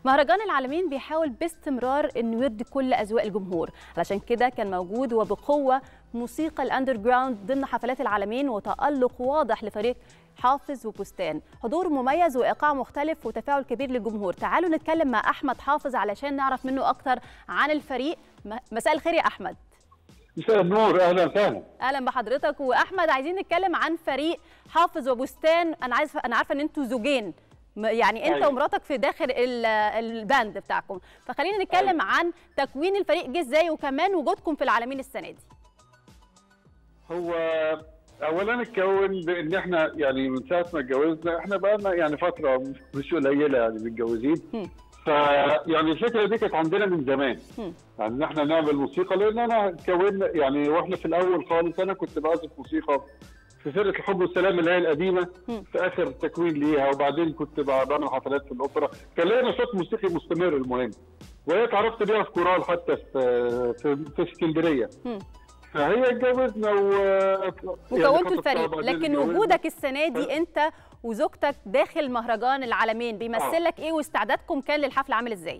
مهرجان العالمين بيحاول باستمرار انه يرضي كل اذواق الجمهور علشان كده كان موجود وبقوه موسيقى الاندر جراوند ضمن حفلات العالمين وتالق واضح لفريق حافظ وبستان حضور مميز وايقاع مختلف وتفاعل كبير للجمهور تعالوا نتكلم مع احمد حافظ علشان نعرف منه اكتر عن الفريق مساء الخير يا احمد مساء النور اهلا وسهلا اهلا بحضرتك واحمد عايزين نتكلم عن فريق حافظ وبستان انا عايز انا عارفه ان انتوا زوجين يعني انت أيوة. ومراتك في داخل ال- الباند بتاعكم فخلينا نتكلم عن تكوين الفريق جه ازاي وكمان وجودكم في العالمين السنه دي هو اولا اتكون بان احنا يعني من ساعه ما اتجوزنا احنا بقى لنا يعني فتره مش قليله يعني متجوزين هم. فيعني الفكره دي كانت عندنا من زمان هم. يعني ان احنا نعمل موسيقى لان انا اتكوننا يعني واحنا في الاول خالص انا كنت بعزف موسيقى في فرقه الحب والسلام اللي هي القديمه هم. في اخر تكوين ليها وبعدين كنت بعمل حفلات في الاوبرا كان ليا نشاط موسيقي مستمر المهم وهي اتعرفت بيها في كورال حتى في في, في اسكندريه هم. فهي اتجوزنا و يعني وكونتوا خطبتها الفريق وبعدين لكن اتجوزنا. وجودك السنه دي انت وزوجتك داخل مهرجان العالمين بيمثل لك ايه واستعدادكم كان للحفله عامل ازاي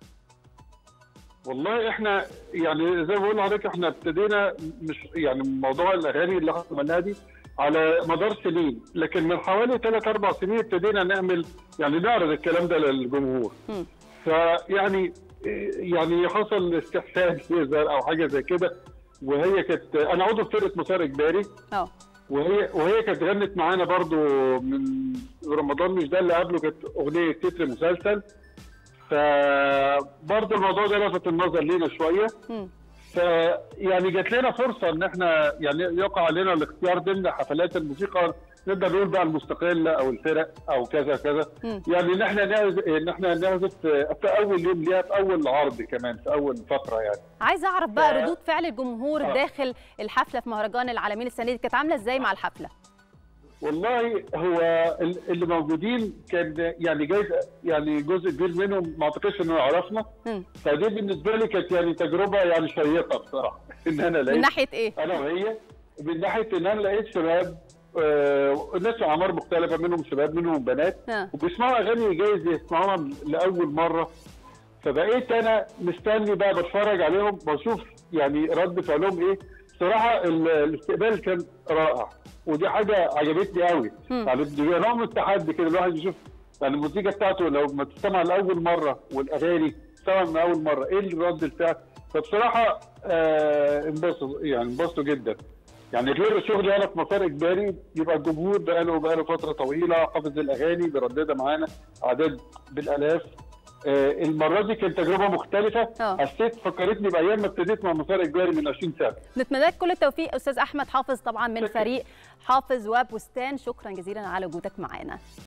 والله احنا يعني زي ما بقول لحضرتك احنا ابتدينا مش يعني موضوع الاغاني اللي احنا عملناها دي على مدار سنين لكن من حوالي ثلاث اربع سنين ابتدينا نعمل يعني نعرض الكلام ده للجمهور هم. فيعني يعني حصل استحسان يظهر او حاجه زي كده وهي كانت انا عضو في فرقه مسار اجباري اه وهي وهي كانت غنت معانا برضو من رمضان مش ده اللي قبله كانت اغنيه تتر مسلسل فبرضو الموضوع ده لفت النظر لينا شويه هم. فيعني جات لنا فرصه ان احنا يعني يقع علينا الاختيار ضمن حفلات الموسيقى نقدر نقول بقى المستقله او الفرق او كذا كذا مم. يعني ان احنا نعزف ان احنا نعزف في اول يوم ليها في اول عرض كمان في اول فتره يعني عايزه اعرف بقى ف- ردود فعل الجمهور آه. داخل الحفله في مهرجان العالمين السنه دي كانت عامله ازاي مع الحفله والله هو ال- اللي موجودين كان يعني جايز يعني جزء كبير منهم ما اعتقدش انه يعرفنا هم. فدي بالنسبه لي كانت يعني تجربه يعني شيقه بصراحه ان انا من لقيت ناحيه ايه انا وهي من ناحيه ان انا لقيت شباب آه، ناس في اعمار مختلفه منهم شباب منهم بنات ها. وبيسمعوا اغاني جايز يسمعوها لاول مره فبقيت انا مستني بقى بتفرج عليهم بشوف يعني رد فعلهم ايه صراحه ال- الاستقبال كان رائع ودي حاجه عجبتني قوي مم. يعني بيبقى نوع من التحدي كده الواحد يشوف يعني الموسيقى بتاعته لو ما تسمع لاول مره والاغاني تسمع من اول مره ايه الرد الفعل فبصراحه آه انبسطوا يعني انبسطوا جدا يعني غير شغلي انا في مسار اجباري يبقى الجمهور بقاله بقاله فتره طويله حافظ الاغاني بيرددها معانا اعداد بالالاف آه المره دي كانت تجربه مختلفه آه. حسيت فكرتني بايام ما ابتديت مع مسار اجباري من 20 سنه نتمنى لك كل التوفيق استاذ احمد حافظ طبعا من فريق حافظ وبستان شكرا جزيلا على وجودك معانا